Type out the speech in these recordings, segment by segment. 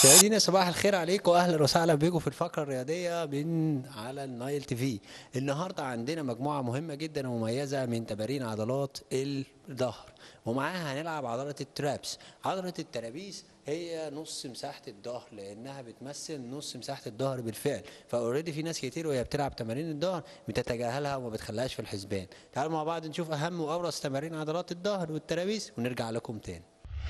مشاهدينا صباح الخير عليكم واهلا وسهلا بكم في الفقره الرياضيه من على النايل تي في النهارده عندنا مجموعه مهمه جدا ومميزه من تمارين عضلات الظهر ومعاها هنلعب عضله الترابس عضله الترابيس هي نص مساحه الظهر لانها بتمثل نص مساحه الظهر بالفعل فاوريدي في ناس كتير وهي بتلعب تمارين الظهر بتتجاهلها وما بتخليهاش في الحسبان تعالوا مع بعض نشوف اهم وابرز تمارين عضلات الظهر والترابيس ونرجع لكم تاني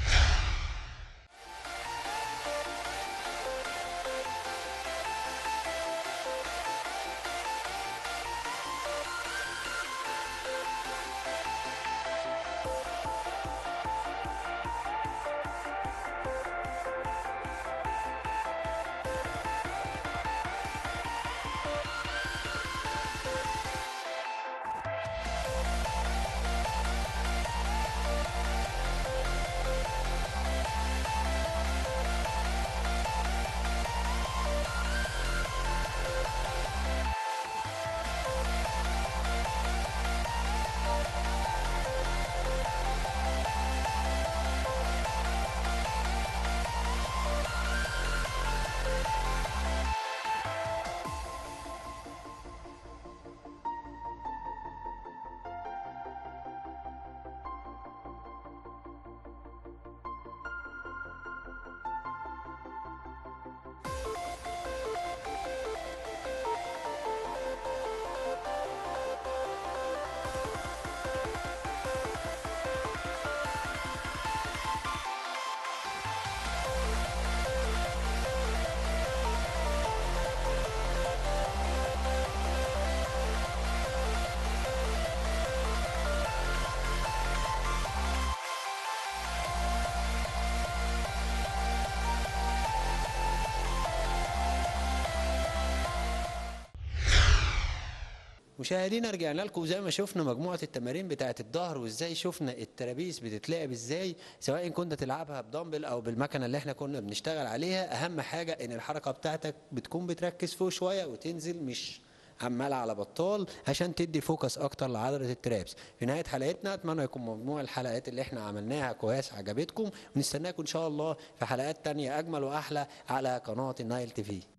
مشاهدينا رجعنا لكم زي ما شفنا مجموعه التمارين بتاعه الظهر وازاي شفنا الترابيس بتتلعب ازاي سواء كنت تلعبها بدمبل او بالمكنه اللي احنا كنا بنشتغل عليها اهم حاجه ان الحركه بتاعتك بتكون بتركز فوق شويه وتنزل مش عمال على بطال عشان تدي فوكس اكتر لعضله الترابس في نهايه حلقتنا اتمنى يكون مجموع الحلقات اللي احنا عملناها كويس عجبتكم ونستناكم ان شاء الله في حلقات تانية اجمل واحلى على قناه النايل تي في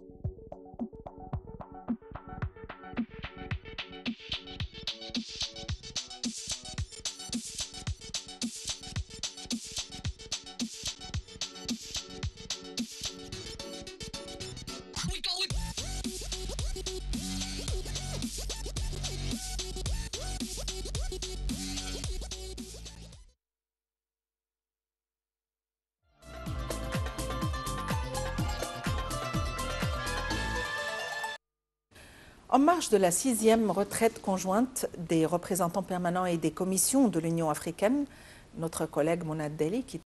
En marge de la sixième retraite conjointe des représentants permanents et des commissions de l'Union africaine, notre collègue Monad Deli, qui